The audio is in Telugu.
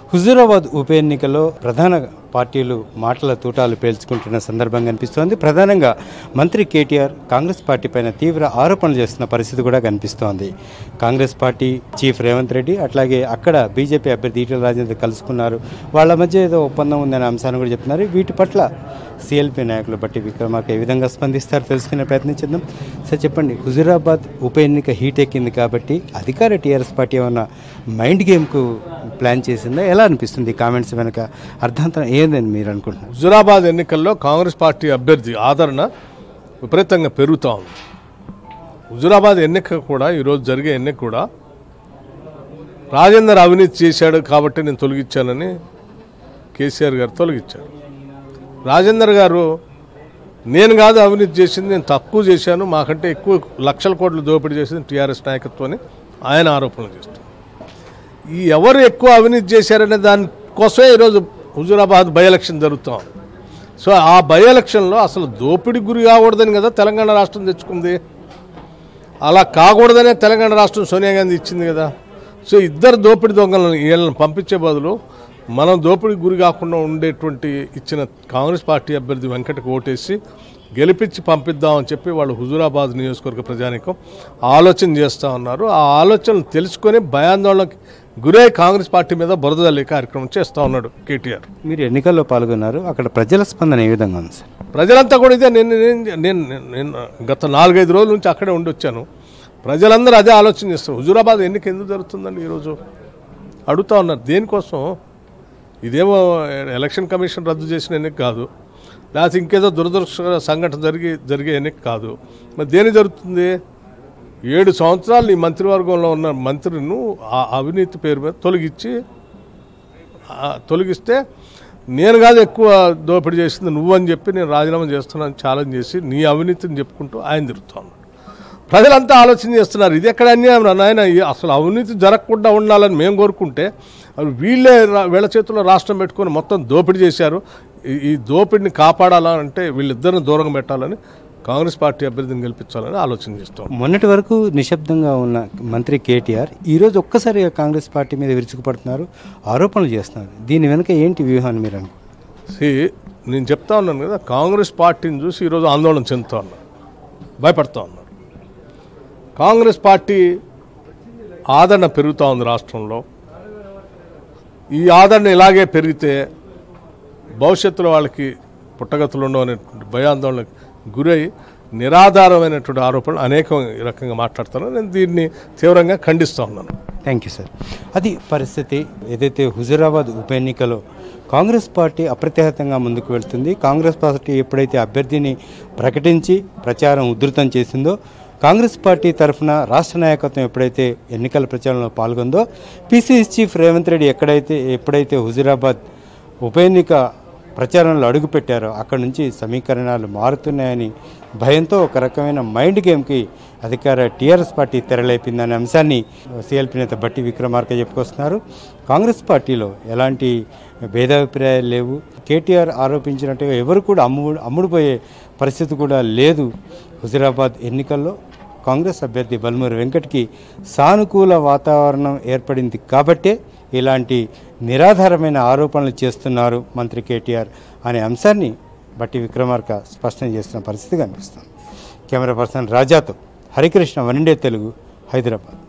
హుజూరాబాద్ ఉప ఎన్నికలో ప్రధాన పార్టీలు మాటల తూటాలు పేల్చుకుంటున్న సందర్భం కనిపిస్తోంది ప్రధానంగా మంత్రి కేటీఆర్ కాంగ్రెస్ పార్టీ పైన తీవ్ర ఆరోపణలు చేస్తున్న పరిస్థితి కూడా కనిపిస్తోంది కాంగ్రెస్ పార్టీ చీఫ్ రేవంత్ రెడ్డి అట్లాగే అక్కడ బీజేపీ అభ్యర్థి ఈటెల రాజేందర్ కలుసుకున్నారు వాళ్ళ మధ్య ఏదో ఒప్పందం ఉందనే అంశాన్ని కూడా చెప్తున్నారు వీటి పట్ల సిఎల్పి నాయకులు బట్టి విక్రమార్క ఏ విధంగా స్పందిస్తారు తెలుసుకునే ప్రయత్నించేద్దాం సార్ చెప్పండి హుజూరాబాద్ ఉప ఎన్నిక హీట్ ఎక్కింది కాబట్టి అధికార టీఆర్ఎస్ పార్టీ ఏమన్నా మైండ్ గేమ్కు ప్లాన్ చేసిందా ఎలా అనిపిస్తుంది ఈ కామెంట్స్ వెనక అర్థాంతరం ఏందని మీరు అనుకుంటున్నారు హుజురాబాద్ ఎన్నికల్లో కాంగ్రెస్ పార్టీ అభ్యర్థి ఆదరణ విపరీతంగా పెరుగుతూ ఉంది హుజురాబాద్ ఎన్నిక కూడా ఈరోజు జరిగే ఎన్నిక కూడా రాజేందర్ అవినీతి చేశాడు కాబట్టి నేను తొలగించానని కేసీఆర్ గారు తొలగించారు రాజేందర్ గారు నేను కాదు అవినీతి చేసింది నేను తక్కువ చేశాను మాకంటే ఎక్కువ లక్షల కోట్లు దోపిడీ చేసింది టీఆర్ఎస్ నాయకత్వాన్ని ఆయన ఆరోపణలు చేస్తారు ఈ ఎవరు ఎక్కువ అవినీతి చేశారనే దానికోసమే ఈరోజు హుజూరాబాద్ బై ఎలక్షన్ జరుగుతాం సో ఆ బై ఎలక్షన్లో అసలు దోపిడీ గురి కాకూడదని కదా తెలంగాణ రాష్ట్రం తెచ్చుకుంది అలా కాకూడదనే తెలంగాణ రాష్ట్రం సోనియా గాంధీ ఇచ్చింది కదా సో ఇద్దరు దోపిడీ దొంగలను వీళ్ళని పంపించే బదులు మనం దోపిడీ గురి కాకుండా ఉండేటువంటి ఇచ్చిన కాంగ్రెస్ పార్టీ అభ్యర్థి వెంకటకు ఓటేసి గెలిపించి పంపిద్దామని చెప్పి వాళ్ళు హుజూరాబాద్ నియోజకవర్గ ప్రజానికం ఆలోచన చేస్తూ ఉన్నారు ఆ ఆలోచనలు తెలుసుకొని భయాందోళనకి గురై కాంగ్రెస్ పార్టీ మీద బురద జల్లే కార్యక్రమం చేస్తూ ఉన్నాడు కేటీఆర్ మీరు ఎన్నికల్లో పాల్గొన్నారు అక్కడ ప్రజల స్పందన ఏ విధంగా ఉంది సార్ ప్రజలంతా కూడా ఇదే నేను నేను నేను నేను గత నాలుగైదు రోజుల నుంచి అక్కడే ఉండి వచ్చాను ప్రజలందరూ అదే ఆలోచన చేస్తారు హుజూరాబాద్ ఎన్నిక ఎందుకు జరుగుతుందండి ఈరోజు అడుగుతా ఉన్నారు దేనికోసం ఇదేమో ఎలక్షన్ కమిషన్ రద్దు చేసిన ఎన్నిక కాదు లేకపోతే ఇంకేదో దురదృష్ట సంఘటన జరిగి జరిగే ఎన్నిక కాదు మరి దేని జరుగుతుంది ఏడు సంవత్సరాలు ఈ మంత్రివర్గంలో ఉన్న మంత్రిను ఆ అవినీతి పేరు మీద తొలగించి ఆ, తొలగిస్తే నేను కాదు ఎక్కువ దోపిడీ చేసింది నువ్వు అని చెప్పి నేను రాజీనామా చేస్తున్నాను ఛాలెంజ్ చేసి నీ అవినీతిని చెప్పుకుంటూ ఆయన తిరుగుతా ఉన్నాడు ప్రజలంతా ఆలోచన చేస్తున్నారు ఇది ఎక్కడ అన్యాయం రా నాయన ఈ అసలు అవినీతి జరగకుండా ఉండాలని మేము కోరుకుంటే అవి వీళ్ళే రా- వీళ్ళ చేతుల్లో రాష్ట్రం పెట్టుకొని మొత్తం దోపిడీ చేశారు ఈ- ఈ దోపిడిని కాపాడాలంటే వీళ్ళిద్దరిని దూరంగా పెట్టాలని కాంగ్రెస్ పార్టీ అభ్యర్థిని గెలిపించాలని ఆలోచన చేస్తాం మొన్నటి వరకు నిశ్శబ్దంగా ఉన్న మంత్రి కేటీఆర్ ఈరోజు ఒక్కసారిగా కాంగ్రెస్ పార్టీ మీద విరుచుకుపడుతున్నారు ఆరోపణలు చేస్తున్నారు దీని వెనుక ఏంటి వ్యూహాన్ని మీరు అనుకో See, నేను చెప్తా ఉన్నాను కదా కాంగ్రెస్ పార్టీని చూసి ఈరోజు ఆందోళన చెందుతా ఉన్నారు భయపడతా ఉన్నారు కాంగ్రెస్ పార్టీ ఆదరణ పెరుగుతూ ఉంది రాష్ట్రంలో ఈ ఆదరణ ఇలాగే పెరిగితే భవిష్యత్తులో వాళ్ళకి పుట్టగతులు ఉండవు అనేటువంటి భయాందోళనకు గురై నిరాధారమైనటువంటి ఆరోపణలు అనేక రకంగా మాట్లాడుతాను నేను దీన్ని తీవ్రంగా ఖండిస్తూ ఉన్నాను థ్యాంక్ యూ సార్ అది పరిస్థితి ఏదైతే హుజూరాబాద్ ఉప ఎన్నికలో కాంగ్రెస్ పార్టీ అప్రతిహతంగా ముందుకు వెళ్తుంది కాంగ్రెస్ పార్టీ ఎప్పుడైతే అభ్యర్థిని ప్రకటించి ప్రచారం ఉధృతం చేసిందో కాంగ్రెస్ పార్టీ తరఫున రాష్ట్ర నాయకత్వం ఎప్పుడైతే ఎన్నికల ప్రచారంలో పాల్గొందో పీసీసీ చీఫ్ రేవంత్ రెడ్డి ఎక్కడైతే ఎప్పుడైతే హుజూరాబాద్ ఉప ఎన్నిక ప్రచారంలో అడుగుపెట్టారో అక్కడి నుంచి సమీకరణాలు మారుతున్నాయని భయంతో ఒక రకమైన మైండ్ గేమ్కి అధికార టీఆర్ఎస్ పార్టీ తెరలేపిందనే అంశాన్ని సిఎల్పి నేత బట్టి విక్రమార్క చెప్పుకొస్తున్నారు కాంగ్రెస్ పార్టీలో ఎలాంటి భేదాభిప్రాయాలు లేవు కేటీఆర్ ఆరోపించినట్టుగా ఎవరు కూడా అమ్ముడు అమ్ముడుపోయే పరిస్థితి కూడా లేదు హుజురాబాద్ ఎన్నికల్లో కాంగ్రెస్ అభ్యర్థి బల్మూరి వెంకట్కి సానుకూల వాతావరణం ఏర్పడింది కాబట్టే ఇలాంటి నిరాధారమైన ఆరోపణలు చేస్తున్నారు మంత్రి కేటీఆర్ అనే అంశాన్ని బట్టి విక్రమార్క స్పష్టం చేస్తున్న పరిస్థితి కనిపిస్తుంది కెమెరా పర్సన్ రాజాతో హరికృష్ణ వన్ ఇండియా తెలుగు హైదరాబాద్